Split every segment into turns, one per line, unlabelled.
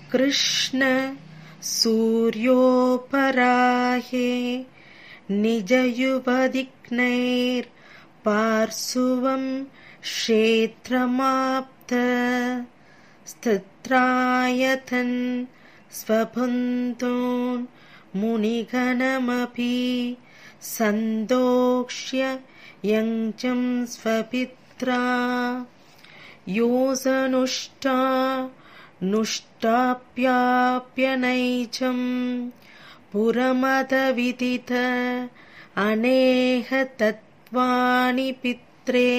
कृष्ण सूर्योपराहे निजयुवदिग्नैर्पार्श्वं क्षेत्रमाप्त स्थित्रायतन् स्वबन्धून् मुनिगणमपि सन्दोक्ष्य यञ्चं स्वपित्रा योऽसनुष्टा नुष्टाप्याप्यनैजम् पुरमदविदित अनेह तत्त्वानि पित्रे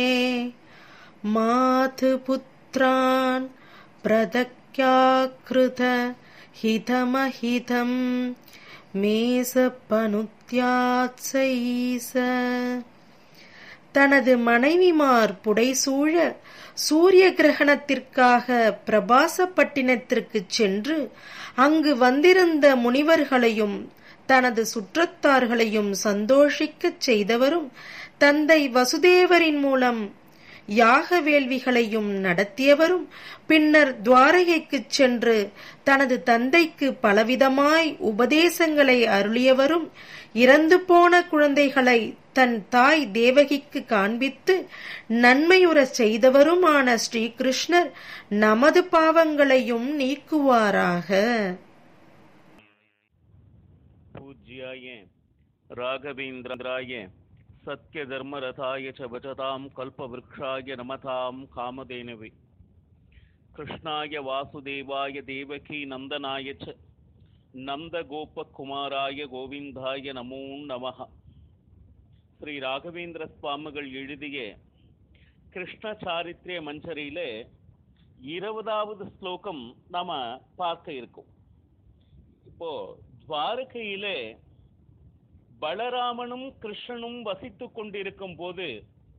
मातुपुत्रान् प्रदक्याकृत हितमहितं மேசப்பனுத்யாத்சைச தனது மனைவிமார் புடைசூழ சூரிய கிரகணத்திற்காக பிரபாசப்பட்டினத்திற்குச் சென்று அங்கு வந்திருந்த முனிவர்களையும் தனது சுற்றத்தார்களையும் சந்தோஷிக்கச் செய்தவரும் தந்தை வசுதேவரின் மூலம் யாக வேள்விகளையும் நடத்தியவரும் பின்னர் துவாரகைக்குச் சென்று தனது தந்தைக்கு பலவிதமாய் உபதேசங்களை அருளியவரும் இறந்து போன குழந்தைகளை தன் தாய் தேவகிக்கு காண்பித்து நன்மையுறச் செய்தவருமான ஸ்ரீகிருஷ்ணர் நமது பாவங்களையும் நீக்குவாராக
पूज्याय राघवेन्द्राय सत्यधर्मरथाय च भजतां कल्पवृक्षाय नमतां कामधेनवे कृष्णाय वासुदेवाय देवकी नन्दनाय च நந்தகோபகுமாராய கோவிந்தாய நமோ நமஹ ஸ்ரீ ராகவேந்திர சுவாமிகள் எழுதிய கிருஷ்ண சாரித்ரிய மஞ்சரியில இருபதாவது ஸ்லோகம் நாம பார்க்க இருக்கோம் இப்போ துவாரகையில பலராமனும் கிருஷ்ணனும் வசித்துக் கொண்டிருக்கும் போது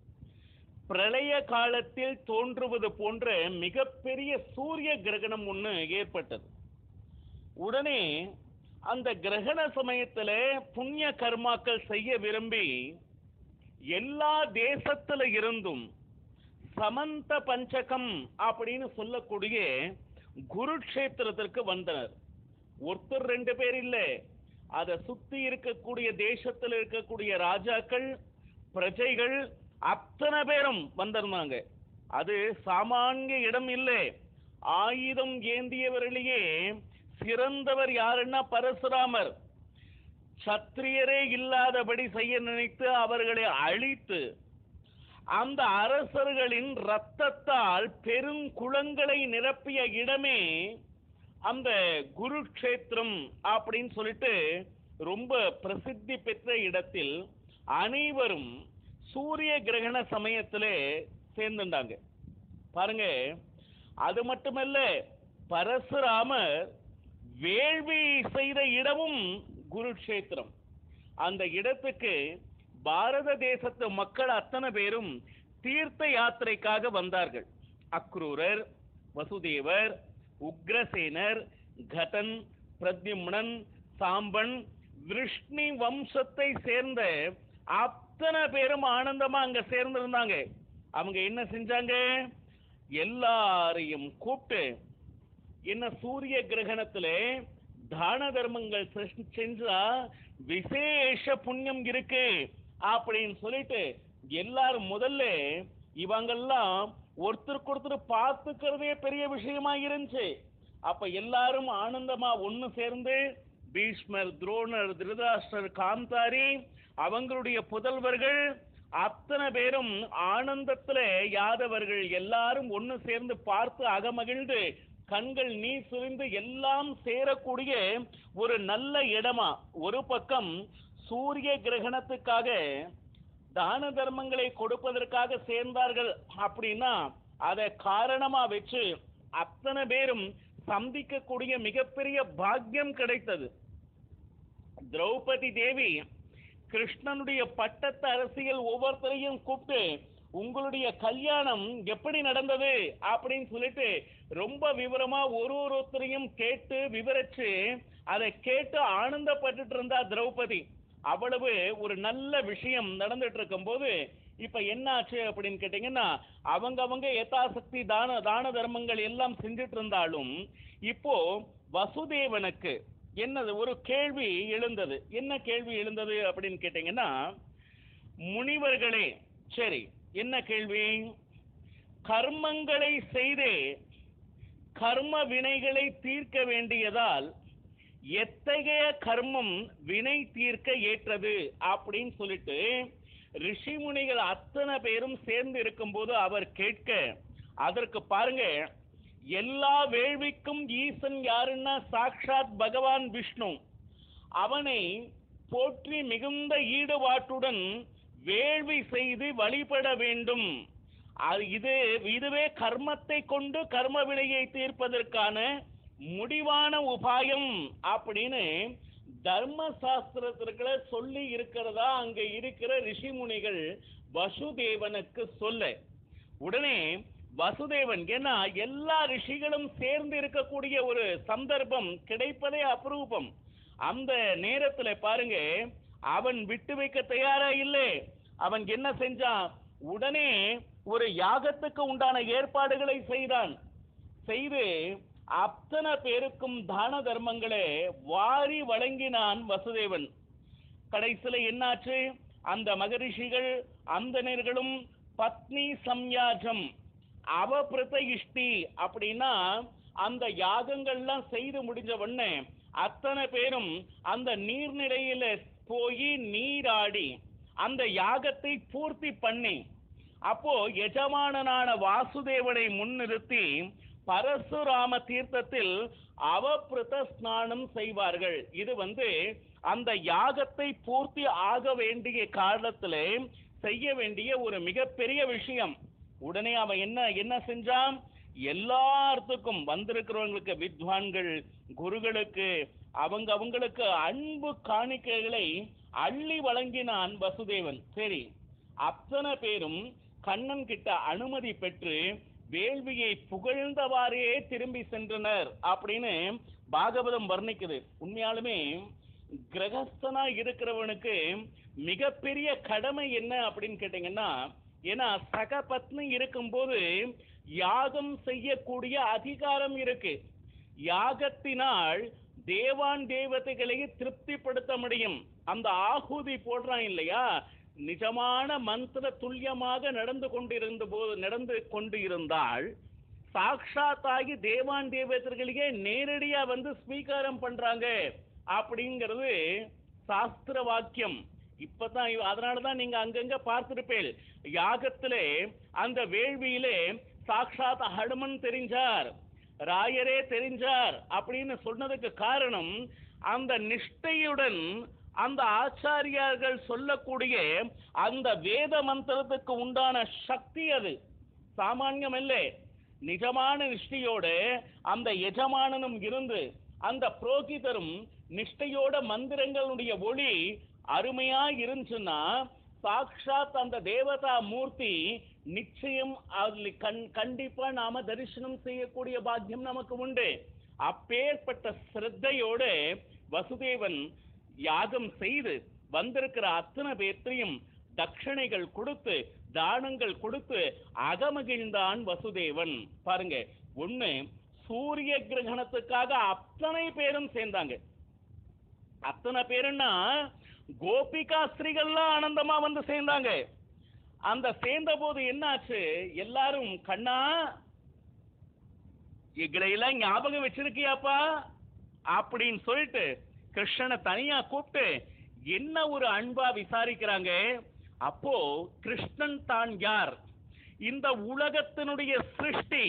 பிரளய காலத்தில் தோன்றுவது போன்ற மிகப்பெரிய சூரிய கிரகணம் ஒன்று ஏற்பட்டது உடனே அந்த கிரகண சமயத்துல புண்ணிய கர்மாக்கள் செய்ய விரும்பி எல்லா தேசத்துல இருந்தும் சமந்த பஞ்சகம் அப்படின்னு சொல்லக்கூடிய குருக்ஷேத்திரத்திற்கு வந்தனர் ஒருத்தர் ரெண்டு பேர் இல்ல அதை சுத்தி இருக்கக்கூடிய தேசத்துல இருக்கக்கூடிய ராஜாக்கள் பிரஜைகள் அத்தனை பேரும் வந்திருந்தாங்க அது சாமானிய இடம் இல்லை ஆயுதம் ஏந்தியவரிலேயே சிறந்தவர் யாருன்னா பரசுராமர் சத்திரியரே இல்லாதபடி செய்ய நினைத்து அவர்களை அழித்து அந்த அரசர்களின் ரத்தத்தால் பெருங்குளங்களை நிரப்பிய இடமே அந்த குருக்ஷேத்திரம் அப்படின்னு சொல்லிட்டு ரொம்ப பிரசித்தி பெற்ற இடத்தில் அனைவரும் சூரிய கிரகண சமயத்திலே சேர்ந்துட்டாங்க பாருங்க அது மட்டுமல்ல பரசுராமர் வேள்வி செய்த இடமும் குருக்ஷேத்திரம் அந்த இடத்துக்கு பாரத தேசத்து மக்கள் அத்தனை பேரும் தீர்த்த யாத்திரைக்காக வந்தார்கள் அக்ரூரர் வசுதேவர் உக்ரசேனர் கடன் பிரத்யும்னன் சாம்பன் விஷ்ணி வம்சத்தை சேர்ந்த அத்தனை பேரும் ஆனந்தமா அங்க சேர்ந்திருந்தாங்க அவங்க என்ன செஞ்சாங்க எல்லாரையும் கூப்பிட்டு என்ன சூரிய கிரகணத்துல தான தர்மங்கள் செ- செஞ்சா விசேஷ புண்ணியம் இருக்கு அப்படின்னு சொல்லிட்டு எல்லாரும் முதல்ல இவங்கெல்லாம் ஒருத்தருக்கு ஒருத்தர் பார்த்துக்கிறதே பெரிய விஷயமா இருந்துச்சு அப்ப எல்லாரும் ஆனந்தமா ஒண்ணு சேர்ந்து பீஷ்மர் துரோணர் திருதராஷ்டர் காந்தாரி அவங்களுடைய புதல்வர்கள் அத்தனை பேரும் ஆனந்தத்துல யாதவர்கள் எல்லாரும் ஒண்ணு சேர்ந்து பார்த்து அகமகிழ்ந்து கண்கள் நீர் சுரிந்து எல்லாம் சேரக்கூடிய ஒரு நல்ல இடமா ஒரு பக்கம் சூரிய கிரகணத்துக்காக தான தர்மங்களை கொடுப்பதற்காக சேர்ந்தார்கள் அப்படின்னா அதை காரணமா வச்சு அத்தனை பேரும் சந்திக்கக்கூடிய மிகப்பெரிய பாக்கியம் கிடைத்தது திரௌபதி தேவி கிருஷ்ணனுடைய பட்டத்து அரசியல் ஒவ்வொருத்தரையும் கூப்பிட்டு உங்களுடைய கல்யாணம் எப்படி நடந்தது அப்படின்னு சொல்லிட்டு ரொம்ப விவரமா ஒரு ஒருத்தரையும் கேட்டு விவரிச்சு அதை கேட்டு ஆனந்தப்பட்டுட்டு இருந்தா திரௌபதி அவ்வளவு ஒரு நல்ல விஷயம் நடந்துட்டு இருக்கும்போது இப்ப என்ன ஆச்சு அப்படின்னு கேட்டீங்கன்னா அவங்க அவங்க யதாசக்தி தான தான தர்மங்கள் எல்லாம் செஞ்சுட்டு இருந்தாலும் இப்போ வசுதேவனுக்கு என்னது ஒரு கேள்வி எழுந்தது என்ன கேள்வி எழுந்தது அப்படின்னு கேட்டீங்கன்னா முனிவர்களே சரி என்ன கேள்வி கர்மங்களை செய்தே கர்ம வினைகளை தீர்க்க வேண்டியதால் எத்தகைய கர்மம் வினை தீர்க்க ஏற்றது அப்படின்னு சொல்லிட்டு ரிஷி முனிகள் அத்தனை பேரும் சேர்ந்து இருக்கும்போது அவர் கேட்க அதற்கு பாருங்க எல்லா வேள்விக்கும் ஈசன் யாருன்னா சாக்ஷாத் பகவான் விஷ்ணு அவனை போற்றி மிகுந்த ஈடுபாட்டுடன் வேள்வி செய்து வழிபட வேண்டும் அது இது இதுவே கர்மத்தை கொண்டு கர்ம வினையை தீர்ப்பதற்கான முடிவான உபாயம் அப்படின்னு தர்ம சாஸ்திரத்திற்குள்ள சொல்லி இருக்கிறதா அங்க இருக்கிற ரிஷி முனிகள் வசுதேவனுக்கு சொல்ல உடனே வசுதேவன் ஏன்னா எல்லா ரிஷிகளும் சேர்ந்து இருக்கக்கூடிய ஒரு சந்தர்ப்பம் கிடைப்பதே அபரூபம் அந்த நேரத்துல பாருங்க அவன் விட்டு வைக்க தயாரா இல்லை அவன் என்ன செஞ்சான் உடனே ஒரு யாகத்துக்கு உண்டான ஏற்பாடுகளை செய்தான் செய்து அத்தனை பேருக்கும் தான தர்மங்களை வாரி வழங்கினான் வசுதேவன் கடைசியில என்னாச்சு அந்த மகரிஷிகள் அந்தணர்களும் பத்னி சம்யாஜம் அவபிரத இஷ்டி அப்படின்னா அந்த யாகங்கள்லாம் செய்து முடிஞ்ச உடனே அத்தனை பேரும் அந்த நீர்நிலையில போய் நீராடி அந்த யாகத்தை பூர்த்தி பண்ணி அப்போ எஜமானனான வாசுதேவனை முன்னிறுத்தி பரசுராம தீர்த்தத்தில் அவபிருத ஸ்நானம் செய்வார்கள் இது வந்து அந்த யாகத்தை பூர்த்தி ஆக வேண்டிய காலத்துல செய்ய வேண்டிய ஒரு மிகப்பெரிய விஷயம் உடனே அவன் என்ன என்ன செஞ்சான் எல்லாத்துக்கும் வந்திருக்கிறவங்களுக்கு வித்வான்கள் குருகளுக்கு அவங்க அவங்களுக்கு அன்பு காணிக்கைகளை அள்ளி வழங்கினான் வசுதேவன் சரி அத்தனை பேரும் கண்ணன் கிட்ட அனுமதி பெற்று வேள்வியை புகழ்ந்தவாறே திரும்பி சென்றனர் அப்படின்னு பாகவதம் வர்ணிக்குது உண்மையாலுமே கிரகஸ்தனா இருக்கிறவனுக்கு மிகப்பெரிய கடமை என்ன அப்படின்னு கேட்டீங்கன்னா ஏன்னா சக பத்னி இருக்கும்போது யாகம் செய்யக்கூடிய அதிகாரம் இருக்கு யாகத்தினால் தேவான் தேவதைகளை திருப்திப்படுத்த முடியும் அந்த ஆகுதி போடுறான் இல்லையா நிஜமான மந்திர துல்லியமாக நடந்து கொண்டிருந்த போது நடந்து கொண்டு இருந்தால் சாட்சாத்தாகி தேவான் தேவதர்களையே நேரடியா வந்து ஸ்வீகாரம் பண்றாங்க அப்படிங்கிறது சாஸ்திர வாக்கியம் இப்பதான் இவ- அதனாலதான் நீங்க அங்கங்க பார்த்திருப்பேன் யாகத்திலே அந்த வேள்வியிலே சாக்ஷாத் ஹனுமன் தெரிஞ்சார் ராயரே தெரிஞ்சார் அப்படின்னு சொன்னதுக்கு காரணம் அந்த நிஷ்டையுடன் அந்த ஆச்சாரியார்கள் சொல்லக்கூடிய அந்த வேத மந்திரத்துக்கு உண்டான சக்தி அது சாமானியம் இல்லை நிஜமான நிஷ்டையோடு அந்த எஜமானனும் இருந்து அந்த புரோகிதரும் நிஷ்டையோட மந்திரங்களுடைய ஒளி அருமையா இருந்துச்சுன்னா சாக்ஷாத் அந்த தேவதா மூர்த்தி நிச்சயம் அதில் கண் கண்டிப்பா நாம தரிசனம் செய்யக்கூடிய பாக்கியம் நமக்கு உண்டு அப்பேற்பட்ட சிரத்தையோடு வசுதேவன் யாகம் செய்து வந்திருக்கிற அத்தனை பேர்த்தையும் தட்சணைகள் கொடுத்து தானங்கள் கொடுத்து அகமகிழ்ந்தான் வசுதேவன் பாருங்க ஒண்ணு சூரிய கிரகணத்துக்காக அத்தனை பேரும் சேர்ந்தாங்க அத்தனை பேருன்னா கோபிகா ஸ்திரீகள்லாம் ஆனந்தமா வந்து சேர்ந்தாங்க அந்த சேர்ந்த போது என்னாச்சு எல்லாரும் கண்ணா எங்களையெல்லாம் ஞாபகம் வச்சிருக்கியாப்பா அப்படின்னு சொல்லிட்டு கிருஷ்ணனை தனியா கூப்பிட்டு என்ன ஒரு அன்பா விசாரிக்கிறாங்க அப்போ கிருஷ்ணன் தான் யார் இந்த உலகத்தினுடைய சிருஷ்டி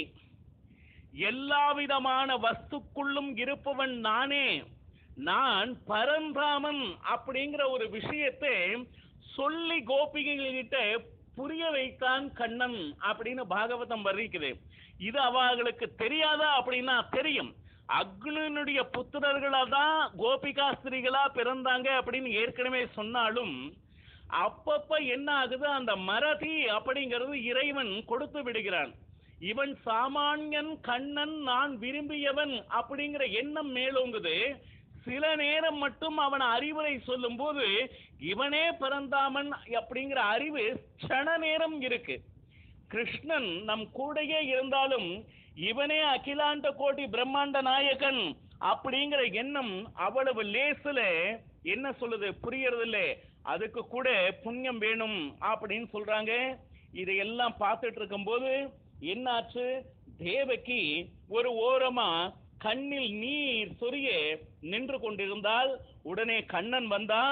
எல்லா விதமான வஸ்துக்குள்ளும் இருப்பவன் நானே நான் பரந்தாமன் அப்படிங்கிற ஒரு விஷயத்தை சொல்லி கோபிகைகிட்ட புரிய வைத்தான் கண்ணன் அப்படின்னு பாகவதம் வர்ணிக்குது இது அவர்களுக்கு தெரியாதா அப்படின்னா தெரியும் அக்னினுடைய புத்திரர்களா தான் கோபிகாஸ்திரிகளா பிறந்தாங்க அப்படின்னு ஏற்கனவே சொன்னாலும் அப்பப்ப என்ன ஆகுது அந்த மறதி அப்படிங்கிறது இறைவன் கொடுத்து விடுகிறான் இவன் சாமானியன் கண்ணன் நான் விரும்பியவன் அப்படிங்கிற எண்ணம் மேலோங்குது சில நேரம் மட்டும் அவன் அறிவுரை சொல்லும்போது இவனே பிறந்தாமன் அப்படிங்கிற அறிவு க்ஷண நேரம் இருக்கு கிருஷ்ணன் நம் கூடயே இருந்தாலும் இவனே அகிலாண்ட கோடி பிரம்மாண்ட நாயகன் அப்படிங்கிற எண்ணம் அவ்வளவு லேசுல என்ன சொல்லுது புரியறது இல்ல அதுக்கு கூட புண்ணியம் வேணும் அப்படின்னு சொல்றாங்க இதையெல்லாம் பார்த்துட்டு இருக்கும்போது என்னாச்சு தேவகி ஒரு ஓரமா கண்ணில் நீர் சொரிய நின்று கொண்டிருந்தால் உடனே கண்ணன் வந்தா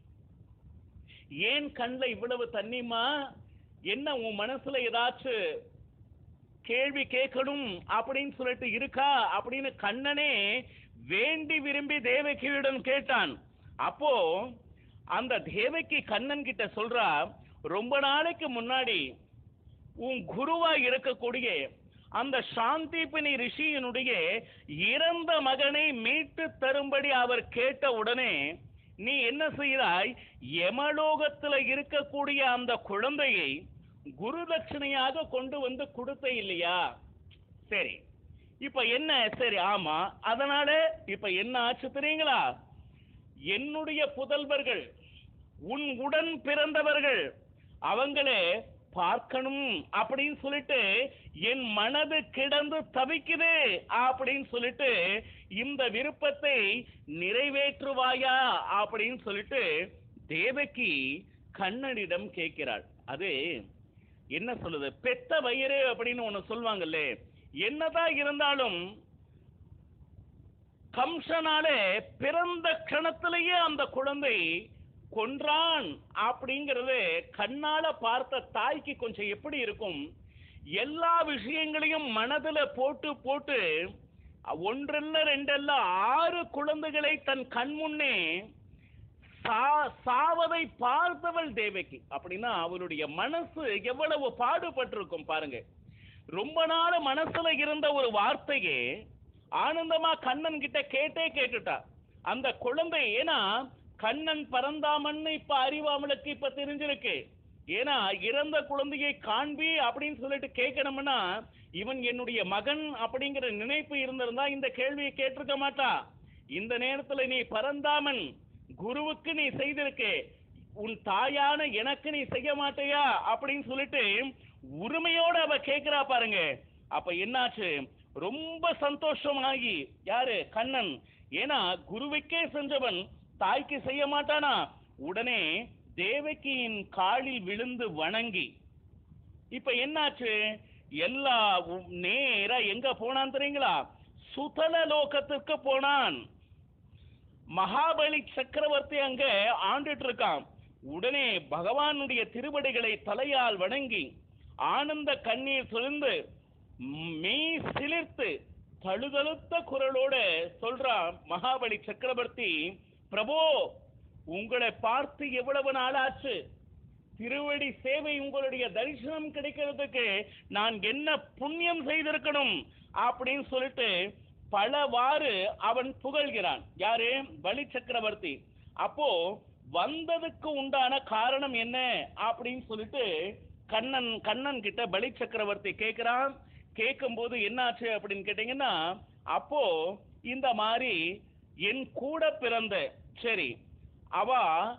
ஏன் கண்ணுல இவ்வளவு தண்ணிமா என்ன உன் மனசுல ஏதாச்சும் கேள்வி கேட்கணும் அப்படின்னு சொல்லிட்டு இருக்கா அப்படின்னு கண்ணனே வேண்டி விரும்பி தேவகியிடம் கேட்டான் அப்போ அந்த தேவகி கண்ணன் கிட்ட சொல்றா ரொம்ப நாளைக்கு முன்னாடி உன் குருவா இருக்கக்கூடிய அந்த சாந்திபினி ரிஷியினுடைய இறந்த மகனை மீட்டு தரும்படி அவர் கேட்ட உடனே நீ என்ன செய்கிறாய் யமலோகத்துல இருக்கக்கூடிய அந்த குழந்தையை குரு தட்சிணையாக கொண்டு வந்து கொடுத்த இல்லையா சரி இப்ப என்ன சரி ஆமா அதனால இப்ப என்ன ஆச்சு தெரியுங்களா என்னுடைய புதல்வர்கள் உன் உடன் பிறந்தவர்கள் அவங்களே பார்க்கணும் அப்படின்னு சொல்லிட்டு என் மனது கிடந்து தவிக்குது அப்படின்னு சொல்லிட்டு இந்த விருப்பத்தை நிறைவேற்றுவாயா அப்படின்னு சொல்லிட்டு தேவகி கண்ணனிடம் கேட்கிறாள் அது என்ன சொல்லுது பெத்த வயிறு அப்படின்னு ஒண்ணு சொல்லுவாங்கல்ல என்னதான் இருந்தாலும் கம்சனாலே பிறந்த க்ஷணத்திலேயே அந்த குழந்தை கொன்றான் அப்படிங்கறது கண்ணால பார்த்த தாய்க்கு கொஞ்சம் எப்படி இருக்கும் எல்லா விஷயங்களையும் மனதுல போட்டு போட்டு ஒன்றல்ல ரெண்டல்ல ஆறு குழந்தைகளை தன் கண் முன்னே சா- சாவதை பார்த்தவள் தேவகி அப்படின்னா அவருடைய மனசு எவ்வளவு பாடுபட்டிருக்கும் பாருங்க ரொம்ப நாள் மனசுல இருந்த ஒரு வார்த்தையே ஆனந்தமா கண்ணன் கிட்ட கேட்டே கேட்டுட்டா அந்த குழந்தை ஏன்னா கண்ணன் பரந்தாமன்னு இப்ப அறிவு அவளுக்கு இப்ப தெரிஞ்சிருக்கு ஏன்னா இறந்த குழந்தையை காண்பி அப்படின்னு சொல்லிட்டு கேட்கணும்னா இவன் என்னுடைய மகன் அப்படிங்கிற நினைப்பு இருந்திருந்தா இந்த கேள்வியை கேட்டிருக்க மாட்டா இந்த நேரத்துல நீ பரந்தாமன் குருவுக்கு நீ செய்திருக்கே உன் தாயான எனக்கு நீ செய்ய மாட்டியா அப்படின்னு சொல்லிட்டு உரிமையோட அவ கேக்குறா பாருங்க அப்ப என்னாச்சு ரொம்ப சந்தோஷமாகி யாரு கண்ணன் ஏன்னா குருவுக்கே செஞ்சவன் தாய்க்கு செய்ய மாட்டானா உடனே தேவகியின் காலில் விழுந்து வணங்கி இப்ப என்னாச்சு எல்லா உ- நேரா எங்க போனான் தெரியுங்களா சுதல லோகத்துக்கு போனான் மகாபலி சக்கரவர்த்தி அங்க ஆண்டுட்டு இருக்கான் உடனே பகவானுடைய திருவடிகளை தலையால் வணங்கி ஆனந்த கண்ணீர் சொரிந்து மெய் சிலிர்த்து தழுதழுத்த குரலோட சொல்றான் மகாபலி சக்கரவர்த்தி பிரபோ உங்களை பார்த்து எவ்வளவு நாளாச்சு திருவடி சேவை உங்களுடைய தரிசனம் கிடைக்கிறதுக்கு நான் என்ன புண்ணியம் செய்திருக்கணும் அப்படின்னு சொல்லிட்டு பலவாறு அவன் புகழ்கிறான் யாரு பலி சக்கரவர்த்தி அப்போ வந்ததுக்கு உண்டான காரணம் என்ன அப்படின்னு சொல்லிட்டு கண்ணன் கண்ணன் கிட்ட பலி சக்கரவர்த்தி கேட்கிறான் கேட்கும்போது என்னாச்சு அப்படின்னு கேட்டீங்கன்னா அப்போ இந்த மாதிரி என் கூட பிறந்த சரி அவ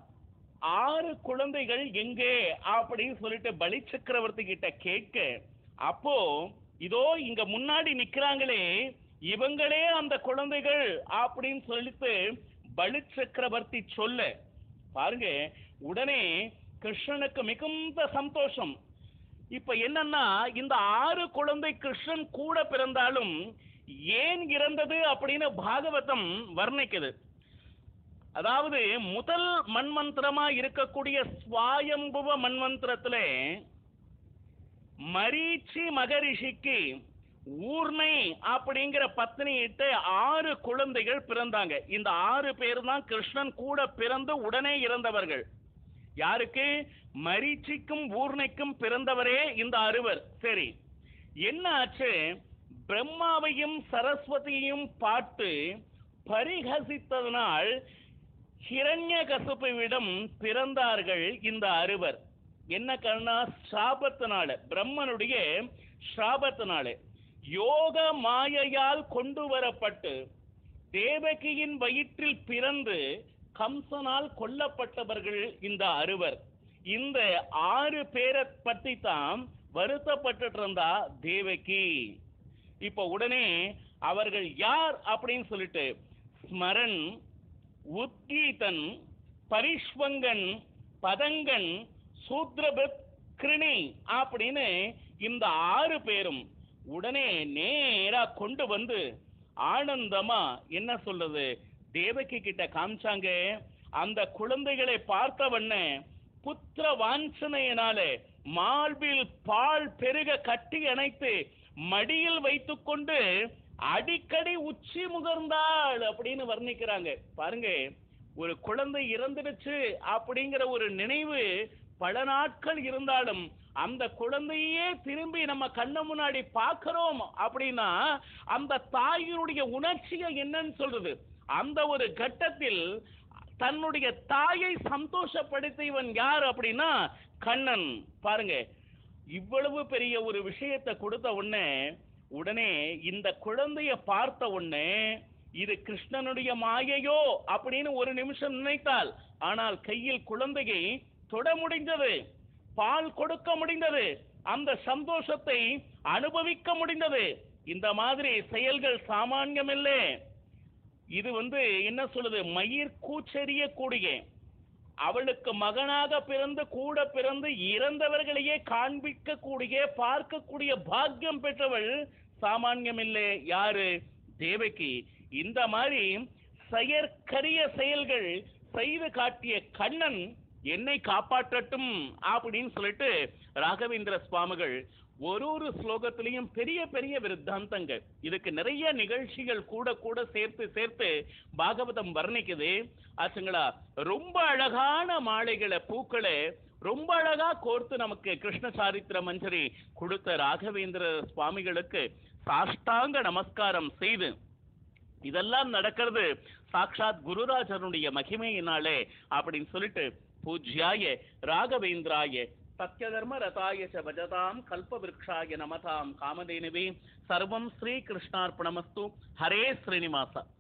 ஆறு குழந்தைகள் எங்கே அப்படின்னு சொல்லிட்டு பலி சக்கரவர்த்தி கிட்ட கேட்க அப்போ இதோ இங்க முன்னாடி நிக்கிறாங்களே இவங்களே அந்த குழந்தைகள் அப்படின்னு சொல்லிட்டு பலி சக்கரவர்த்தி சொல்ல பாருங்க உடனே கிருஷ்ணனுக்கு மிகுந்த சந்தோஷம் இப்ப என்னன்னா இந்த ஆறு குழந்தை கிருஷ்ணன் கூட பிறந்தாலும் ஏன் இறந்தது அப்படின்னு பாகவதம் வர்ணிக்குது அதாவது முதல் மன்மந்திரமா இருக்கக்கூடிய ஸ்வாயம்புவ மன்மந்திரத்துல மரீச்சி மகரிஷிக்கு ஊர்மை அப்படிங்கிற பத்னியிட்டு ஆறு குழந்தைகள் பிறந்தாங்க இந்த ஆறு பேர் தான் கிருஷ்ணன் கூட பிறந்து உடனே இறந்தவர்கள் யாருக்கு மரீச்சிக்கும் ஊர்ணைக்கும் பிறந்தவரே இந்த அறுவர் சரி என்ன ஆச்சு பிரம்மாவையும் சரஸ்வதியையும் பார்த்து பரிகசித்ததனால் ஹிரண்யகசுபுவிடம் பிறந்தார்கள் இந்த அறுவர் என்ன கருணா சாபத்தினால பிரம்மனுடைய சாபத்தினால யோக மாயையால் கொண்டு வரப்பட்டு தேவகியின் வயிற்றில் பிறந்து கம்சனால் கொல்லப்பட்டவர்கள் இந்த அறுவர் இந்த ஆறு பேரை பற்றி தான் வருத்தப்பட்டுட்டு இருந்தா தேவகி இப்ப உடனே அவர்கள் யார் அப்படின்னு சொல்லிட்டு ஸ்மரன் உத்கீதன் பரிஷ்வங்கன் பதங்கன் சூத்ரபத் கிருணி அப்படின்னு இந்த ஆறு பேரும் உடனே நேரா கொண்டு வந்து ஆனந்தமா என்ன சொல்றது தேவகி கிட்ட காமிச்சாங்க அந்த குழந்தைகளை பார்த்தவண்ணே புத்திர வாஞ்சனையினாலே மார்பில் பால் பெருக கட்டி அணைத்து மடியில் வைத்துக்கொண்டு அடிக்கடி உச்சி முகர்ந்தாள் அப்படின்னு வர்ணிக்கிறாங்க பாருங்க ஒரு குழந்தை இறந்துடுச்சு அப்படிங்கிற ஒரு நினைவு பல நாட்கள் இருந்தாலும் அந்த குழந்தையே திரும்பி நம்ம கண்ணு முன்னாடி பார்க்கிறோம் அப்படின்னா அந்த தாயினுடைய உணர்ச்சியை என்னன்னு சொல்றது அந்த ஒரு கட்டத்தில் தன்னுடைய தாயை சந்தோஷப்படுத்தியவன் யார் அப்படின்னா கண்ணன் பாருங்க இவ்வளவு பெரிய ஒரு விஷயத்தை கொடுத்த உடனே உடனே இந்த குழந்தைய பார்த்த உடனே இது கிருஷ்ணனுடைய மாயையோ அப்படின்னு ஒரு நிமிஷம் நினைத்தால் ஆனால் கையில் குழந்தையை தொட முடிந்தது பால் கொடுக்க முடிந்தது அந்த சந்தோஷத்தை அனுபவிக்க முடிந்தது இந்த மாதிரி செயல்கள் சாமானியமில்லை இது வந்து என்ன சொல்லுது மயிர் கூச்செறிய கூடிய அவளுக்கு மகனாக பிறந்து கூட பிறந்து இறந்தவர்களையே காண்பிக்க கூடிய பார்க்கக்கூடிய பாக்கியம் பெற்றவள் சாமானியமில்லை யாரு தேவகி இந்த மாதிரி செயற்கரிய செயல்கள் செய்து காட்டிய கண்ணன் என்னை காப்பாற்றட்டும் அப்படின்னு சொல்லிட்டு ராகவேந்திர சுவாமிகள் ஒரு ஒரு ஸ்லோகத்திலையும் பெரிய பெரிய விருத்தாந்தங்கள் இதுக்கு நிறைய நிகழ்ச்சிகள் கூட கூட சேர்த்து சேர்த்து பாகவதம் வர்ணிக்குது ஆச்சுங்களா ரொம்ப அழகான மாலைகளை பூக்களை ரொம்ப அழகா கோர்த்து நமக்கு கிருஷ்ண சாரித்திர மஞ்சரி கொடுத்த ராகவேந்திர சுவாமிகளுக்கு சாஷ்டாங்க நமஸ்காரம் செய்து இதெல்லாம் நடக்கிறது சாக்ஷாத் குருராஜனுடைய மகிமையினாலே அப்படின்னு சொல்லிட்டு பூஜ்யாய ராகவேந்திராய சத்யதர்ம ரதாய ச பஜதாம் கல்பவிருக்ஷாய நமதாம் காமதேனுவே சர்வம் ஸ்ரீ கிருஷ்ணார்ப்பணமஸ்து ஹரே ஸ்ரீனிவாசா